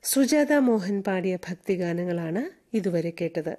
സുജാത മോഹൻ പാടിയ ഭക്തിഗാനങ്ങളാണ് ഇതുവരെ കേട്ടത്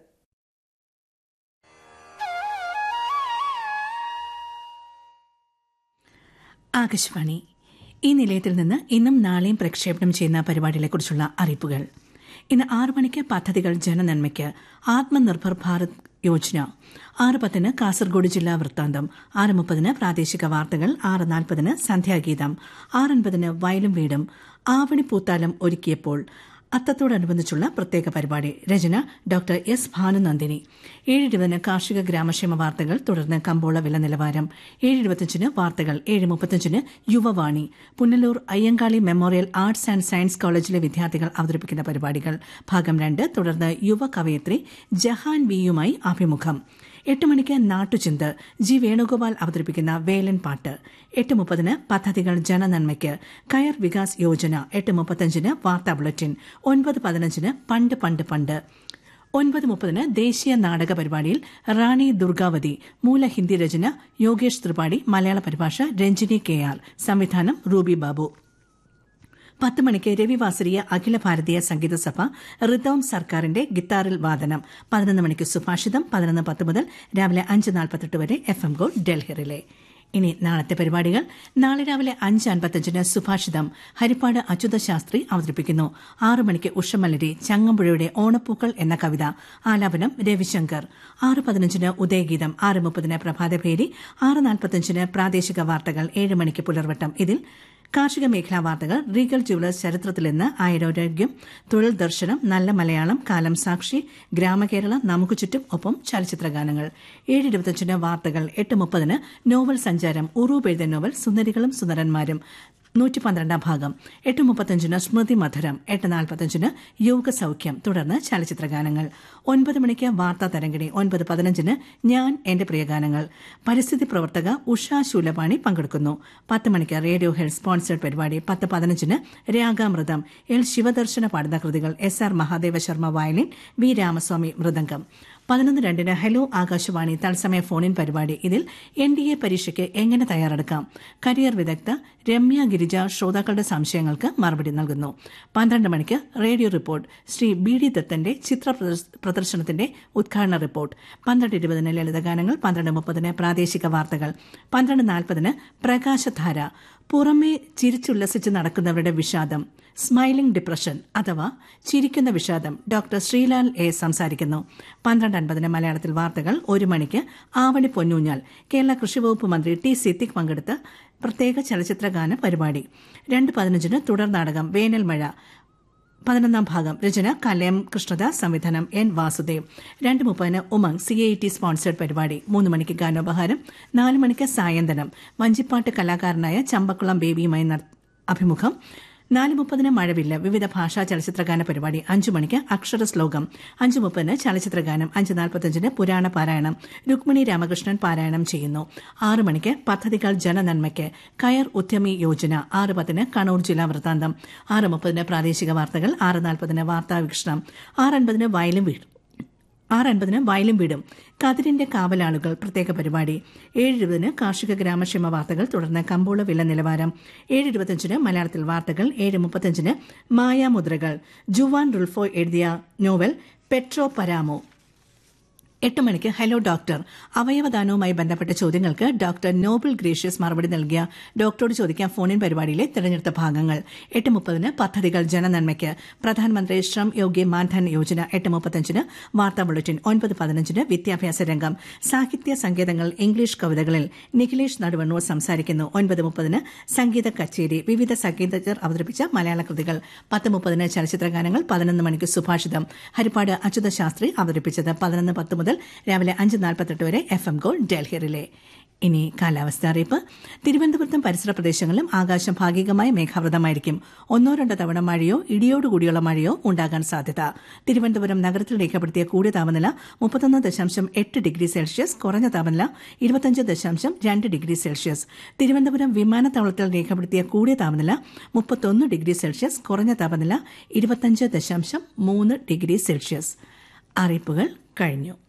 ആകാശവാണി ഈ നിലയത്തിൽ നിന്ന് ഇന്നും നാളെയും പ്രക്ഷേപണം ചെയ്യുന്ന പരിപാടികളെക്കുറിച്ചുള്ള അറിയിപ്പുകൾ ഇന്ന് ആറു മണിക്ക് പദ്ധതികൾ ജനനന്മയ്ക്ക് ആത്മനിർഭർ ഭാരത് യോജന ആറ് പത്തിന് കാസർഗോഡ് ജില്ലാ വൃത്താന്തം ആറ് മുപ്പതിന് പ്രാദേശിക വാർത്തകൾ ആറ് നാൽപ്പതിന് സന്ധ്യാഗീതം ആറൻപതിന് വയലും വീടും ആവണി പൂത്താലം ഒരുക്കിയപ്പോൾ അത്തത്തോടനുബന്ധിച്ചുള്ള പ്രത്യേക പരിപാടി രചന ഡോക്ടർ എസ് ഭാനുനന്ദിനി ഏഴ് ഇരുപതിന് കാർഷിക ഗ്രാമക്ഷേമ വാർത്തകൾ തുടർന്ന് കമ്പോള വില നിലവാരം ഏഴ് ഇരുപത്തിയഞ്ചിന് വാർത്തകൾ ഏഴ് മുപ്പത്തിയഞ്ചിന് Yuvavani Punalur Ayyankali memorial arts and science കോളേജിലെ വിദ്യാർത്ഥികൾ അവതരിപ്പിക്കുന്ന പരിപാടികൾ ഭാഗം രണ്ട് തുടർന്ന് യുവ കവയത്രി ജഹാൻ വിയുമായി അഭിമുഖം എട്ട് മണിക്ക് നാട്ടുചിന്ത് ജി വേണുഗോപാൽ അവതരിപ്പിക്കുന്ന വേലൻ പാട്ട് എട്ട് മുപ്പതിന് പദ്ധതികൾ ജനനന്മയ്ക്ക് കയർ വികാസ് യോജന എട്ട് മുപ്പത്തഞ്ചിന് വാർത്താ ബുള്ളറ്റിൻ ഒൻപത് പതിനഞ്ചിന് പണ്ട് പണ്ട് പണ്ട് ഒൻപത് മുപ്പതിന് ദേശീയ നാടക പരിപാടിയിൽ റാണി ദുർഗാവതി മൂല ഹിന്ദി രചന യോഗേഷ് ത്രിപാഠി മലയാള പരിഭാഷ രഞ്ജിനി കെ ആർ സംവിധാനം റൂബി ബാബു പത്ത് മണിക്ക് രവിവാസരീയ അഖില ഭാരതീയ സംഗീത സഭ റിതോം സർക്കാരിന്റെ ഗിത്താറിൽ വാദനം പതിനൊന്ന് മണിക്ക് സുഭാഷിതം പതിനൊന്ന് പത്ത് മുതൽ രാവിലെ അഞ്ച് നാൽപ്പത്തെട്ട് വരെ എഫ് എം ഗോൾ ഡൽഹിറിലെ ഇനി നാളത്തെ പരിപാടികൾ നാളെ രാവിലെ അഞ്ച് അൻപത്തഞ്ചിന് സുഭാഷിതം ഹരിപ്പാട് അച്യുത ശാസ്ത്രി അവതരിപ്പിക്കുന്നു ആറു മണിക്ക് ഉഷമലരി ചങ്ങമ്പുഴയുടെ ഓണപ്പൂക്കൾ എന്ന കവിത ആലാപനം രവിശങ്കർ ആറ് പതിനഞ്ചിന് ഉദയഗീതം ആറ് മുപ്പതിന് പ്രഭാതഭേരി ആറ് നാൽപ്പത്തഞ്ചിന് പ്രാദേശിക വാർത്തകൾ ഏഴ് മണിക്ക് പുലർവട്ടം ഇതിൽ കാർഷിക മേഖലാ വാർത്തകൾ റീഗൽ ജുവലേഴ്സ് ചരിത്രത്തിൽ നിന്ന് ആയുരാരോഗ്യം തൊഴിൽ ദർശനം നല്ല മലയാളം കാലം സാക്ഷി ഗ്രാമകേരള നമുക്ക് ചുറ്റും ഒപ്പം ചലച്ചിത്രഗാനങ്ങൾ ഏഴ് ഇരുപത്തിയഞ്ചിന് വാർത്തകൾ എട്ട് മുപ്പതിന് നോവൽ സഞ്ചാരം ഉറൂബ് എഴുതിയ നോവൽ സുന്ദരികളും സുന്ദരന്മാരും നൂറ്റി പന്ത്രണ്ടാം ഭാഗം എട്ട് മുപ്പത്തഞ്ചിന് സ്മൃതി മധുരം എട്ട് നാൽപ്പത്തഞ്ചിന് യോഗ സൌഖ്യം തുടർന്ന് ചലച്ചിത്രഗാനങ്ങൾ ഒൻപത് മണിക്ക് വാർത്താ തരംഗിണി ഒൻപത് പതിനഞ്ചിന് ഞാൻ എന്റെ പ്രിയഗാനങ്ങൾ പരിസ്ഥിതി പ്രവർത്തക ഉഷ ശൂലപാണി പങ്കെടുക്കുന്നു പത്ത് മണിക്ക് റേഡിയോ ഹെൽത്ത് സ്പോൺസേഡ് പരിപാടി പത്ത് പതിനഞ്ചിന് രാഗാമൃതം എൽ ശിവദർശന പാടുന്ന കൃതികൾ S R Mahadeva Sharma violin V Ramaswamy മൃദംഗം പതിനൊന്ന് രണ്ടിന് ഹലോ ആകാശവാണി തത്സമയ ഫോണിൻ പരിപാടി ഇതിൽ എൻ ഡി എ പരീക്ഷയ്ക്ക് എങ്ങനെ തയ്യാറെടുക്കാം കരിയർ വിദഗ്ധ രമ്യ ഗിരിജ ശ്രോതാക്കളുടെ സംശയങ്ങൾക്ക് മറുപടി നൽകുന്നു പന്ത്രണ്ട് മണിക്ക് radio report Shri B D ദത്തന്റെ ചിത്ര പ്രദർശനത്തിന്റെ ഉദ്ഘാടന റിപ്പോർട്ട് പന്ത്രണ്ട് ഇരുപതിന് ലളിതഗാനങ്ങൾ പന്ത്രണ്ട് മുപ്പതിന് പ്രാദേശിക വാർത്തകൾ പന്ത്രണ്ട് നാൽപ്പതിന് പ്രകാശധാര പുറമേ ചിരിച്ചുല്ലസിച്ച് നടക്കുന്നവരുടെ വിഷാദം സ്മൈലിംഗ് ഡിപ്രഷൻ അഥവാ ചിരിക്കുന്ന വിഷാദം ഡോക്ടർ ശ്രീലാൽ എ സംസാരിക്കുന്നു പന്ത്രണ്ട് അൻപതിന് മലയാളത്തിൽ വാർത്തകൾ ഒരു മണിക്ക് ആവണി പൊന്നൂഞ്ഞാൽ കേരള കൃഷിവകുപ്പ് മന്ത്രി ടി സിദ്ദിഖ് പങ്കെടുത്ത പ്രത്യേക ചലച്ചിത്രഗാന പരിപാടി രണ്ട് പതിനഞ്ചിന് തുടർ നാടകം വേനൽ മഴ പതിനൊന്നാം ഭാഗം രചന കലയം കൃഷ്ണദാസ് സംവിധാനം എൻ വാസുദേവ് രണ്ട് മുപ്പതിന് Umang C I T sponsored പരിപാടി മൂന്ന് മണിക്ക് ഗാനോപഹാരം നാല് മണിക്ക് സായന്തനം വഞ്ചിപ്പാട്ട് കലാകാരനായ ചമ്പക്കുളം ബേബിയുമായി അഭിമുഖം നാല് മുപ്പതിന് മഴവില്ല വിവിധ ഭാഷാ ചലച്ചിത്രഗാന പരിപാടി അഞ്ചു മണിക്ക് അക്ഷര ശ്ലോകം അഞ്ചു മുപ്പതിന് ചലച്ചിത്രഗാനം അഞ്ച് നാൽപ്പത്തഞ്ചിന് പുരാണ പാരായണം രുക്മിണി രാമകൃഷ്ണൻ പാരായണം ചെയ്യുന്നു ആറ് മണിക്ക് പദ്ധതികൾ ജനനന്മയ്ക്ക് കയർ ഉദ്യമി യോജന ആറ് പത്തിന് കണ്ണൂർ ജില്ലാ വൃത്താന്തം ആറ് മുപ്പതിന് പ്രാദേശിക വാർത്തകൾ ആറ് നാൽപ്പതിന് വാർത്താ വീക്ഷണം ആറ് അൻപതിന് വയലും വീട് ആറ് അൻപതിന് വയലും വീടും കതിരിന്റെ കാവലാളുകൾ പ്രത്യേക പരിപാടി ഏഴ് ഇരുപതിന് കാർഷിക ഗ്രാമക്ഷേമ വാർത്തകൾ തുടർന്ന് കമ്പോള വില നിലവാരം ഏഴ് ഇരുപത്തിയഞ്ചിന് മലയാളത്തിൽ വാർത്തകൾ ഏഴ് മുപ്പത്തിയഞ്ചിന് മായാമുദ്രകൾ ജുവാൻ റുൾഫോ എഴുതിയ നോവൽ പെട്രോ പരാമോ എട്ട് മണിക്ക് ഹലോ ഡോക്ടർ അവയവദാനവുമായി ബന്ധപ്പെട്ട ചോദ്യങ്ങൾക്ക് ഡോക്ടർ നോബൽ ഗ്രേഷ്യസ് മറുപടി നൽകിയ ഡോക്ടറോട് ചോദിക്കാൻ ഫോണിൻ പരിപാടിയിലെ തെരഞ്ഞെടുത്ത ഭാഗങ്ങൾ എട്ട് മുപ്പതിന് പദ്ധതികൾ ജനനന്മയ്ക്ക് പ്രധാനമന്ത്രി ശ്രം യോഗ്യ മാൻധൻ യോജന എട്ട് മുപ്പത്തഞ്ചിന് വാർത്താ ബുള്ളറ്റിൻ ഒൻപത് പതിനഞ്ചിന് വിദ്യാഭ്യാസ രംഗം സാഹിത്യ സങ്കേതങ്ങൾ ഇംഗ്ലീഷ് കവിതകളിൽ നിഖിലേഷ് നടുവണ്ണൂർ സംസാരിക്കുന്നു ഒൻപത് മുപ്പതിന് സംഗീത കച്ചേരി വിവിധ സംഗീതജ്ഞർ അവതരിപ്പിച്ച മലയാള കൃതികൾ പത്ത് മുപ്പതിന് ചലച്ചിത്രഗാനങ്ങൾ പതിനൊന്ന് മണിക്ക് സുഭാഷിതം ഹരിപ്പാട് അച്യുത ശാസ്ത്രി അവതരിപ്പിച്ചത് പതിനൊന്ന് പത്ത് മുതൽ രാവിലെ അഞ്ച് നാൽപ്പത്തെട്ട് വരെ F M gold Delhi relay ഇനി കാലാവസ്ഥ അറിയിപ്പ് തിരുവനന്തപുരത്തും പരിസര പ്രദേശങ്ങളിലും ആകാശം ഭാഗികമായി മേഘാവൃതമായിരിക്കും ഒന്നോ രണ്ടോ തവണ മഴയോ ഇടിയോടുകൂടിയുള്ള മഴയോ ഉണ്ടാകാൻ സാധ്യത തിരുവനന്തപുരം നഗരത്തിൽ രേഖപ്പെടുത്തിയ കൂടിയ താപനില മുപ്പത്തൊന്ന് ദശാംശം എട്ട് ഡിഗ്രി സെൽഷ്യസ് കുറഞ്ഞ താപനില ഇരുപത്തഞ്ച് ദശാംശം രണ്ട് ഡിഗ്രി സെൽഷ്യസ് തിരുവനന്തപുരം വിമാനത്താവളത്തിൽ രേഖപ്പെടുത്തിയ കൂടിയ താപനില മുപ്പത്തൊന്ന് ഡിഗ്രി സെൽഷ്യസ് കുറഞ്ഞ താപനില ഇരുപത്തഞ്ച് ദശാംശം മൂന്ന് ഡിഗ്രി സെൽഷ്യസ് അറിയിപ്പുകൾ കഴിഞ്ഞു